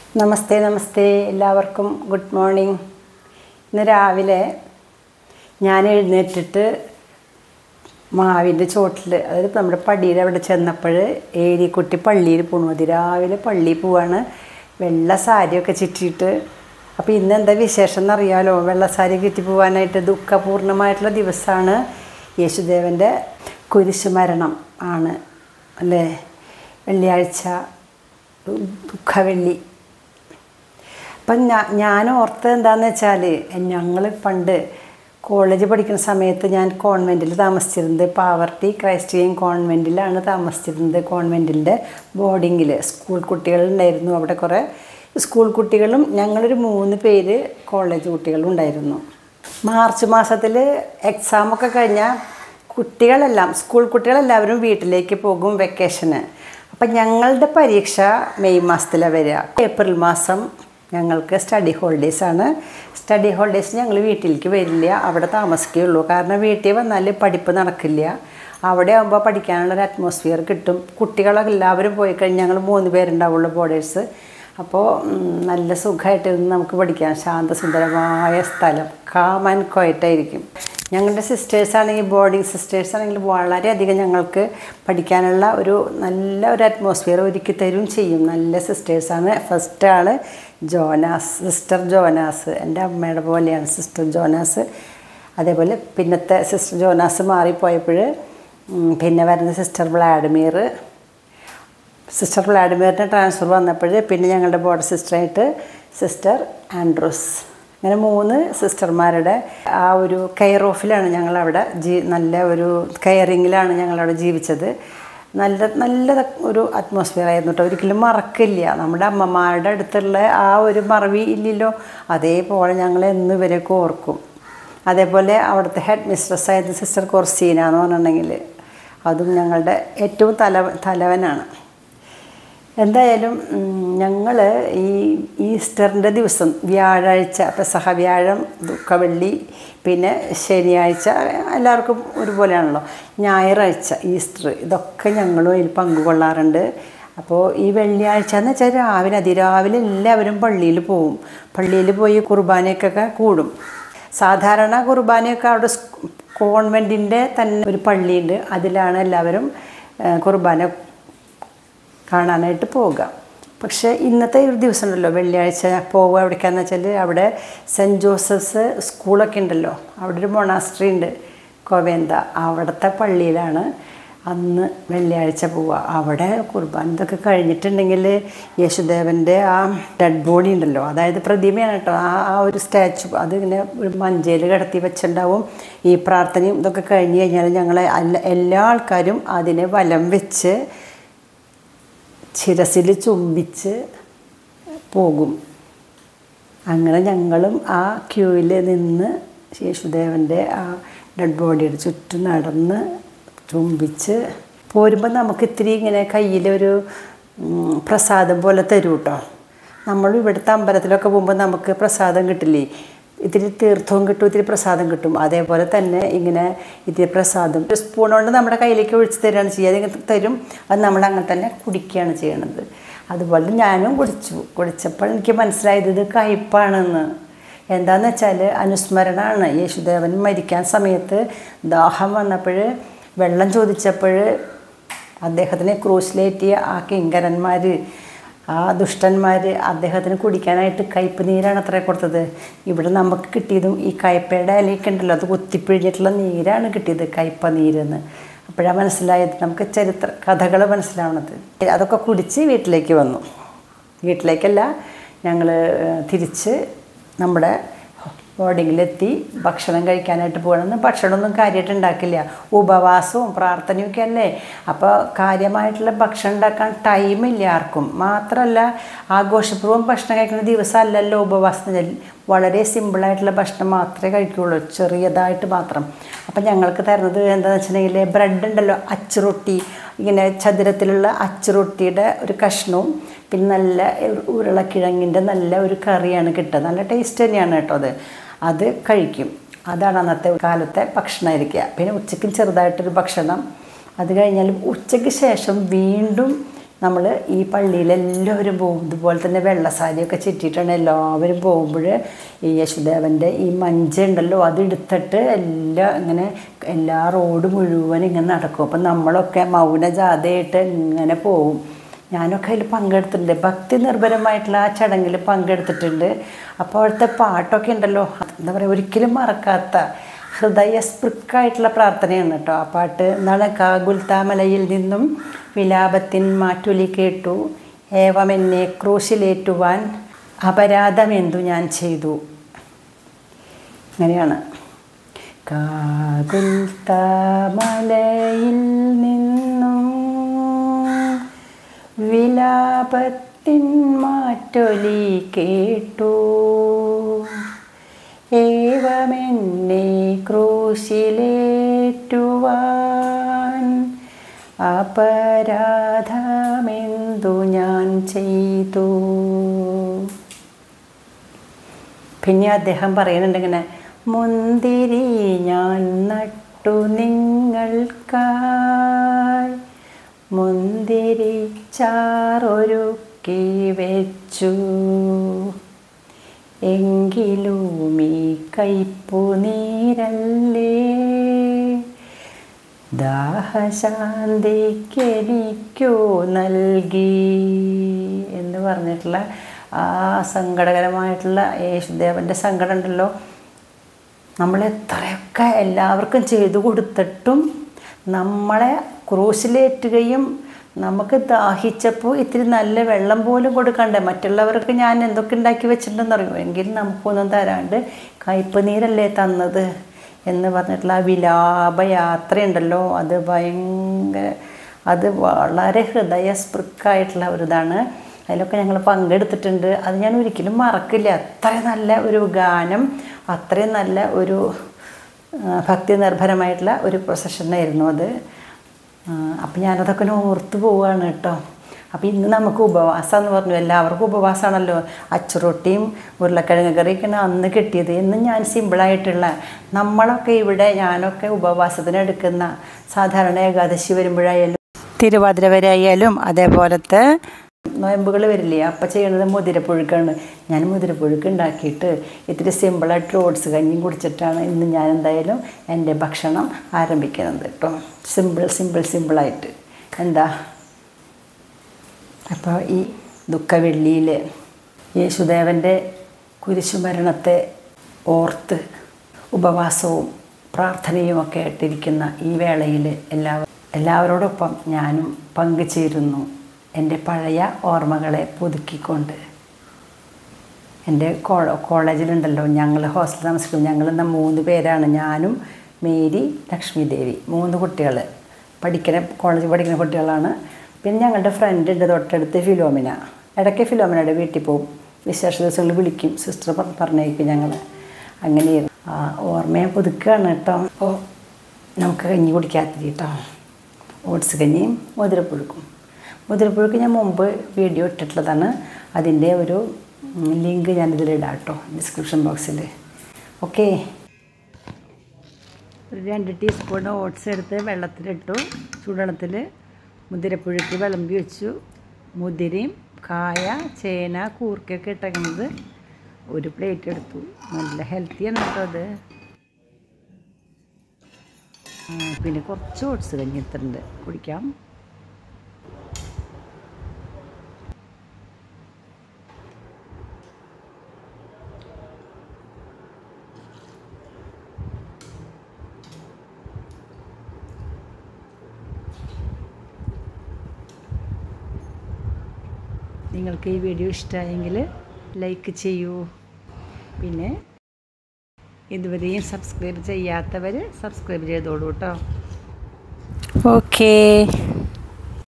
നമസ്തേ നമസ്തേ എല്ലാവർക്കും good morning ഇന്ന് രാവിലെ ഞാൻ എഴുന്നേറ്റിട്ട് മാവിൻ്റെ ചോട്ടിൽ അതായത് നമ്മുടെ പടിയിൽ അവിടെ ചെന്നപ്പോൾ ഏരിക്കുട്ടി പള്ളിയിൽ പോണു അതിരാവിലെ പള്ളിയിൽ പോവാണ് വെള്ള സാരിയൊക്കെ ചുറ്റിയിട്ട് അപ്പോൾ ഇന്ന് എന്താ വിശേഷം എന്നറിയാലോ വെള്ള സാരി ചുറ്റി പോകാനായിട്ട് ദുഃഖപൂർണ്ണമായിട്ടുള്ള ദിവസമാണ് യേശുദേവൻ്റെ കുരിശുമരണം ആണ് അല്ലേ വെള്ളിയാഴ്ച ദുഃഖവെള്ളി അപ്പം ഞാ ഞാൻ ഓർത്തത് എന്താണെന്ന് വെച്ചാൽ ഞങ്ങൾ പണ്ട് കോളേജ് പഠിക്കുന്ന സമയത്ത് ഞാൻ കോൺവെൻറ്റിൽ താമസിച്ചിരുന്നത് പാവർട്ടി ക്രൈസ്റ്റിയൻ കോൺവെൻറ്റിലാണ് താമസിച്ചിരുന്നത് കോൺവെൻറ്റിൻ്റെ ബോർഡിങ്ങിൽ സ്കൂൾ കുട്ടികളുണ്ടായിരുന്നു അവിടെ കുറേ സ്കൂൾ കുട്ടികളും ഞങ്ങളൊരു മൂന്ന് പേര് കോളേജ് കുട്ടികളും ഉണ്ടായിരുന്നു മാർച്ച് മാസത്തിൽ എക്സാമൊക്കെ കഴിഞ്ഞാൽ കുട്ടികളെല്ലാം സ്കൂൾ കുട്ടികളെല്ലാവരും വീട്ടിലേക്ക് പോകും വെക്കേഷന് അപ്പം ഞങ്ങളുടെ പരീക്ഷ മെയ് മാസത്തിലാണ് വരിക ഏപ്രിൽ മാസം ഞങ്ങൾക്ക് സ്റ്റഡി ഹോളിഡേയ്സ് ആണ് സ്റ്റഡി ഹോളിഡേയ്സ് ഞങ്ങൾ വീട്ടിലേക്ക് വരില്ല അവിടെ താമസിക്കുകയുള്ളൂ കാരണം വീട്ടിൽ വന്നാൽ പഠിപ്പ് നടക്കില്ല അവിടെ ആകുമ്പോൾ പഠിക്കാനുള്ളൊരു അറ്റ്മോസ്ഫിയർ കിട്ടും കുട്ടികളൊക്കെ എല്ലാവരും പോയി കഴിഞ്ഞ് ഞങ്ങൾ മൂന്ന് പേരുണ്ടാവുള്ളൂ ബോർഡേഴ്സ് അപ്പോൾ നല്ല സുഖമായിട്ട് ഇരുന്ന് നമുക്ക് പഠിക്കാം ശാന്തസുന്ദരമായ സ്ഥലം കാം ആൻഡ് ക്വയറ്റായിരിക്കും ഞങ്ങളുടെ സിസ്റ്റേഴ്സ് ആണെങ്കിൽ ബോർഡിംഗ് സിസ്റ്റേഴ്സ് ആണെങ്കിൽ വളരെയധികം ഞങ്ങൾക്ക് പഠിക്കാനുള്ള ഒരു നല്ല ഒരു അറ്റ്മോസ്ഫിയർ ഒരുക്കി തരും ചെയ്യും നല്ല സിസ്റ്റേഴ്സാണ് ഫസ്റ്റ് ആൾ ജോനാസ് സിസ്റ്റർ ജോനാസ് എൻ്റെ അമ്മയുടെ പോലെയാണ് സിസ്റ്റർ ജോനാസ് അതേപോലെ പിന്നത്തെ സിസ്റ്റർ ജോനാസ് മാറിപ്പോയപ്പോൾ പിന്നെ വരുന്ന സിസ്റ്റർ വ്ളാഡിമീർ സിസ്റ്റർ വ്ളാഡിമീറിൻ്റെ ട്രാൻസ്ഫർ വന്നപ്പോൾ പിന്നെ ഞങ്ങളുടെ ബോർഡ് സിസ്റ്ററായിട്ട് സിസ്റ്റർ ആൻഡ്രൂസ് അങ്ങനെ മൂന്ന് സിസ്റ്റർമാരുടെ ആ ഒരു കെയർ ഓഫിലാണ് ഞങ്ങളവിടെ ജീ നല്ല ഒരു കെയറിങ്ങിലാണ് ഞങ്ങളവിടെ ജീവിച്ചത് നല്ല നല്ല ഒരു അറ്റ്മോസ്ഫിയർ ആയിരുന്നു കേട്ടോ ഒരിക്കലും മറക്കില്ല നമ്മുടെ അമ്മമാരുടെ അടുത്തുള്ള ആ ഒരു മറവി ഇല്ലല്ലോ അതേപോലെ ഞങ്ങൾ എന്ന് ഇവരെയൊക്കെ ഓർക്കും അതേപോലെ അവിടുത്തെ ഹെഡ് മിസ്ട്രസ് ആയിരുന്നു സിസ്റ്റർ കൊർസീന എന്ന് പറഞ്ഞിട്ടുണ്ടെങ്കിൽ അതും ഞങ്ങളുടെ ഏറ്റവും തല തലവനാണ് എന്തായാലും ഞങ്ങൾ ഈ ഈസ്റ്ററിൻ്റെ ദിവസം വ്യാഴാഴ്ച പെസഹ വ്യാഴം ദുഃഖവെള്ളി പിന്നെ ശനിയാഴ്ച എല്ലാവർക്കും ഒരുപോലെയാണല്ലോ ഞായറാഴ്ച ഈസ്റ്റർ ഇതൊക്കെ ഞങ്ങളും ഇതിൽ പങ്കുകൊള്ളാറുണ്ട് അപ്പോൾ ഈ വെള്ളിയാഴ്ച എന്ന് വെച്ചാൽ രാവിലെ അതിരാവിലെ എല്ലാവരും പള്ളിയിൽ പോവും പള്ളിയിൽ പോയി കുർബാനയൊക്കെ കൂടും സാധാരണ കുർബാനയൊക്കെ അവിടെ കോൺവെൻറ്റിൻ്റെ തന്നെ ഒരു പള്ളിയുണ്ട് അതിലാണ് എല്ലാവരും കുർബാന കാണാനായിട്ട് പോവുക പക്ഷേ ഇന്നത്തെ ഒരു ദിവസം ഉണ്ടല്ലോ വെള്ളിയാഴ്ച പോവുക എവിടേക്കാന്ന് വെച്ചാൽ അവിടെ സെൻറ്റ് ജോസഫ്സ് സ്കൂളൊക്കെ ഉണ്ടല്ലോ അവിടെ ഒരു മൊണാസ്ട്രി ഉണ്ട് കോവേന്ത അവിടുത്തെ പള്ളിയിലാണ് അന്ന് വെള്ളിയാഴ്ച പോവുക അവിടെ കുർബാന ഇതൊക്കെ കഴിഞ്ഞിട്ടുണ്ടെങ്കിൽ യേശുദേവൻ്റെ ആ ഡെഡ് ബോഡി ഉണ്ടല്ലോ അതായത് പ്രതിമയാണ് കേട്ടോ ആ ആ ഒരു സ്റ്റാച്ചു അതിങ്ങനെ ഒരു മഞ്ചയിൽ കിടത്തി വെച്ചിട്ടുണ്ടാവും ഈ പ്രാർത്ഥനയും ഇതൊക്കെ കഴിഞ്ഞ് കഴിഞ്ഞാൽ ഞങ്ങളെ എല്ലാ ആൾക്കാരും അതിനെ വലം വെച്ച് ശിരസിൽ ചുംബിച്ച് പോകും അങ്ങനെ ഞങ്ങളും ആ ക്യൂവിൽ നിന്ന് യേശുദേവൻ്റെ ആ ഡെഡ് ബോഡിയുടെ ചുറ്റും നടന്ന് ചുംബിച്ച് പോരുമ്പോൾ നമുക്ക് ഇത്തിരി ഇങ്ങനെ കയ്യിലൊരു പ്രസാദം പോലെ തരും കേട്ടോ നമ്മൾ ഇവിടുത്തെ അമ്പലത്തിലൊക്കെ പോകുമ്പോൾ നമുക്ക് പ്രസാദം കിട്ടില്ലേ ഇത്തിരി തീർത്ഥവും കിട്ടും ഇത്തിരി പ്രസാദം കിട്ടും അതേപോലെ തന്നെ ഇങ്ങനെ ഇത്തിരി പ്രസാദം ഒരു സ്പൂൺ കൊണ്ട് നമ്മുടെ കയ്യിലേക്ക് ഒഴിച്ച് തരികയാണ് ചെയ്യുക അതിങ്ങനെ തരും അത് നമ്മൾ അങ്ങനെ തന്നെ കുടിക്കുകയാണ് ചെയ്യണത് അതുപോലെ ഞാനും കുടിച്ചു കുടിച്ചപ്പോൾ എനിക്ക് മനസ്സിലായത് ഇത് കയ്പാണെന്ന് എന്താന്ന് വെച്ചാൽ അനുസ്മരണമാണ് യേശുദേവൻ മരിക്കാൻ സമയത്ത് ദാഹം വന്നപ്പോൾ വെള്ളം ചോദിച്ചപ്പോൾ അദ്ദേഹത്തിനെ ക്രൂശിലേറ്റിയ ആ കിങ്കരന്മാർ ആ ദുഷ്ടന്മാർ അദ്ദേഹത്തിന് കുടിക്കാനായിട്ട് കയ്പ് നീരാണ് അത്ര കൊടുത്തത് ഇവിടെ നമുക്ക് കിട്ടിയതും ഈ കയ്പയുടെ ഇലയൊക്കെ ഉണ്ടല്ലോ അത് കുത്തിപ്പിഴിഞ്ഞിട്ടുള്ള നീരാണ് കിട്ടിയത് കയ്പ നീരെന്ന് അപ്പോഴാണ് മനസ്സിലായത് നമുക്ക് ചരിത്ര കഥകൾ മനസ്സിലാവണത് അതൊക്കെ കുടിച്ച് വീട്ടിലേക്ക് വന്നു വീട്ടിലേക്കല്ല ഞങ്ങൾ തിരിച്ച് നമ്മുടെ ബോർഡിങ്ങിലെത്തി ഭക്ഷണം കഴിക്കാനായിട്ട് പോകണമെന്ന് ഭക്ഷണമൊന്നും കാര്യമായിട്ട് ഉണ്ടാക്കില്ല ഉപവാസവും പ്രാർത്ഥനയൊക്കെ അല്ലേ അപ്പോൾ കാര്യമായിട്ടുള്ള ഭക്ഷണം ഉണ്ടാക്കാൻ ടൈമില്ല ആർക്കും മാത്രമല്ല ആഘോഷപൂർവ്വം ഭക്ഷണം കഴിക്കുന്ന ദിവസമല്ലല്ലോ ഉപവാസത്തിന് വളരെ സിമ്പിളായിട്ടുള്ള ഭക്ഷണം മാത്രമേ കഴിക്കുകയുള്ളൂ ചെറിയതായിട്ട് മാത്രം അപ്പം ഞങ്ങൾക്ക് തരുന്നത് എന്താണെന്ന് വെച്ചിട്ടുണ്ടെങ്കിൽ ബ്രെഡ് ഉണ്ടല്ലോ അച്ചുറൊട്ടി ഇങ്ങനെ ചതുരത്തിലുള്ള അച്ചുറൊട്ടിയുടെ ഒരു കഷ്ണവും പിന്നെ നല്ല ഉരുളക്കിഴങ്ങിൻ്റെ നല്ല ഒരു കറിയാണ് കിട്ടുക നല്ല ടേസ്റ്റ് തന്നെയാണ് കേട്ടോ അത് അത് കഴിക്കും അതാണ് അന്നത്തെ കാലത്തെ ഭക്ഷണമായിരിക്കുക പിന്നെ ഉച്ചയ്ക്കും ചെറുതായിട്ടൊരു ഭക്ഷണം അത് കഴിഞ്ഞാൽ ഉച്ചയ്ക്ക് ശേഷം വീണ്ടും നമ്മൾ ഈ പള്ളിയിൽ എല്ലാവരും പോകും ഇതുപോലെ തന്നെ വെള്ളസാരിയൊക്കെ ചുറ്റിയിട്ടാണ് എല്ലാവരും പോകുമ്പോൾ ഈ യേശുദേവൻ്റെ ഈ മഞ്ച ഉണ്ടല്ലോ അത് എടുത്തിട്ട് എല്ലാം ഇങ്ങനെ എല്ലാ റോഡ് മുഴുവൻ ഇങ്ങനെ നടക്കും അപ്പം നമ്മളൊക്കെ മൗനജാഥയായിട്ട് ഇങ്ങനെ പോകും ഞാനൊക്കെ അതിൽ പങ്കെടുത്തിട്ടുണ്ട് ഭക്തി നിർഭരമായിട്ടുള്ള ആ ചടങ്ങിൽ പങ്കെടുത്തിട്ടുണ്ട് അപ്പോൾ അവിടുത്തെ പാട്ടൊക്കെ ഉണ്ടല്ലോ എന്താ പറയുക ഒരിക്കലും മറക്കാത്ത ഹൃദയസ്പൃക്കായിട്ടുള്ള പ്രാർത്ഥനയാണ് കേട്ടോ ആ പാട്ട് എന്താണ് കാഗുൽത്താമലയിൽ നിന്നും വിലാപത്തിൻ മാറ്റൊലി കേട്ടു ഏവമെന്നെ ക്രൂശിലേറ്റുവാൻ അപരാധമെന്തു ഞാൻ ചെയ്തു അങ്ങനെയാണ് കാകുൽത്താമലയിൽ നിന്നും വിലാപത്തിൻ മാറ്റൊലി കേട്ടു ഏവമെന്നെ ക്രൂശിലേറ്റുവാൻ അപരാധമെന്തു ഞാൻ ചെയ്തു പിന്നെ അദ്ദേഹം പറയുന്നുണ്ട് ഇങ്ങനെ മുന്തിരി ഞാൻ നട്ടു നിങ്ങൾക്കായി മുന്തിരി ചാറൊരുക്കി വെച്ചു എങ്കിലും ഈ കയ്പു നീരല്ലേ ദാഹശാന്തിക്കെനിക്കു നൽകി എന്ന് പറഞ്ഞിട്ടുള്ള ആ സങ്കടകരമായിട്ടുള്ള യേശുദേവൻ്റെ സങ്കടം ഉണ്ടല്ലോ നമ്മൾ എത്രയൊക്കെ എല്ലാവർക്കും ചെയ്തു കൊടുത്തിട്ടും നമ്മളെ ക്രൂശിലേറ്റുകയും നമുക്ക് ദാഹിച്ചപ്പോൾ ഇത്തിരി നല്ല വെള്ളം പോലും കൊടുക്കണ്ടേ മറ്റുള്ളവർക്ക് ഞാൻ എന്തൊക്കെ ഉണ്ടാക്കി വെച്ചിട്ടുണ്ടെന്ന് അറിയുമോ എങ്കിലും നമുക്കൊന്നും തരാണ്ട് കയ്പ് നീരല്ലേ തന്നത് എന്ന് പറഞ്ഞിട്ടുള്ള ആ വിലാപയാത്രയുണ്ടല്ലോ അത് ഭയങ്കര അത് വളരെ ഹൃദയസ്പൃക്കായിട്ടുള്ള ഒരിതാണ് അതിലൊക്കെ ഞങ്ങൾ പങ്കെടുത്തിട്ടുണ്ട് അത് ഞാൻ ഒരിക്കലും മറക്കില്ല അത്ര നല്ല ഒരു ഗാനം അത്രയും നല്ല ഒരു ഭക്തി നിർഭരമായിട്ടുള്ള ഒരു പ്രൊസഷനായിരുന്നു അത് അപ്പം ഞാനതൊക്കെ ഓർത്ത് പോവുകയാണ് കേട്ടോ അപ്പോൾ ഇന്ന് നമുക്ക് ഉപവാസം എന്ന് പറഞ്ഞു എല്ലാവർക്കും ഉപവാസമാണല്ലോ അച്ചുറൊട്ടിയും ഉരുളക്കിഴങ്ങ് കറിയൊക്കെയാണ് അന്ന് കിട്ടിയത് ഇന്ന് ഞാൻ സിമ്പിളായിട്ടുള്ള നമ്മളൊക്കെ ഇവിടെ ഞാനൊക്കെ ഉപവാസത്തിന് എടുക്കുന്ന സാധാരണ ഏകാദശി വരുമ്പോഴായാലും തിരുവാതിര വരെയായാലും അതേപോലത്തെ നോയമ്പുകൾ വരില്ലേ അപ്പം ചെയ്യണത് മുതിരപ്പുഴുക്കാണ് ഞാൻ മുതിരപ്പുഴുക്ക് ഉണ്ടാക്കിയിട്ട് ഇത്തിരി സിമ്പിളായിട്ട് ഓട്സ് കഞ്ഞിയും കുടിച്ചിട്ടാണ് ഇന്ന് ഞാൻ എന്തായാലും എൻ്റെ ഭക്ഷണം ആരംഭിക്കുന്നത് കേട്ടോ സിമ്പിൾ സിമ്പിൾ സിമ്പിളായിട്ട് എന്താ അപ്പോൾ ഈ ദുഃഖവെള്ളിയിൽ യേശുദേവൻ്റെ കുരിശുമരണത്തെ ഓർത്ത് ഉപവാസവും പ്രാർത്ഥനയുമൊക്കെ ആയിട്ടിരിക്കുന്ന ഈ വേളയിൽ എല്ലാവരും എല്ലാവരോടൊപ്പം ഞാനും പങ്കുചേരുന്നു എൻ്റെ പഴയ ഓർമ്മകളെ പുതുക്കിക്കൊണ്ട് എൻ്റെ കോളേജിലുണ്ടല്ലോ ഞങ്ങൾ ഹോസ്റ്റൽ താമസിക്കുന്നു ഞങ്ങൾ മൂന്ന് പേരാണ് ഞാനും മേരി ലക്ഷ്മി ദേവി മൂന്ന് കുട്ടികൾ പഠിക്കുന്ന കോളേജിൽ പഠിക്കുന്ന കുട്ടികളാണ് പിന്നെ ഞങ്ങളുടെ ഫ്രണ്ട് ഉണ്ട് തൊട്ടടുത്ത് ഫിലോമിന ഇടയ്ക്ക് ഫിലോമിനയുടെ വീട്ടിൽ പോകും വിശേഷ ദിവസങ്ങളിൽ വിളിക്കും സിസ്റ്റർ പറഞ്ഞേക്കും ഞങ്ങൾ അങ്ങനെയായിരുന്നു ആ ഓർമ്മയെ പുതുക്കുകയാണ് കേട്ടോ അപ്പോൾ നമുക്ക് കഞ്ഞി കുടിക്കാത്തിരി കേട്ടോ ഓട്സ് കഞ്ഞിയും മുതിരപ്പുഴുക്കും മുതിരപ്പുഴുക്ക് ഞാൻ മുമ്പ് വീഡിയോ ഇട്ടിട്ടുള്ളതാണ് അതിൻ്റെ ഒരു ലിങ്ക് ഞാനിതിലിടാം കേട്ടോ ഡിസ്ക്രിപ്ഷൻ ബോക്സിൽ ഓക്കെ ഒരു രണ്ട് ടീസ്പൂൺ ഓട്സ് എടുത്ത് വെള്ളത്തിലിട്ടു ചൂടുവെള്ളത്തിൽ മുതിരപ്പുഴുക്ക് വിളമ്പി വെച്ചു മുതിരയും കായ ചേന കൂർക്കയൊക്കെ ഇട്ടേക്കുന്നത് ഒരു പ്ലേറ്റ് എടുത്തു നല്ല ഹെൽത്തിയാണ് കേട്ടോ അത് പിന്നെ കുറച്ച് ഓട്സ് കഞ്ഞി എടുത്തിട്ടുണ്ട് കുടിക്കാം നിങ്ങൾക്ക് ഈ വീഡിയോ ഇഷ്ടമായെങ്കിൽ ലൈക്ക് ചെയ്യൂ പിന്നെ ഇതുവരെയും സബ്സ്ക്രൈബ് ചെയ്യാത്തവർ സബ്സ്ക്രൈബ് ചെയ്തോളൂ കേട്ടോ ഓക്കേ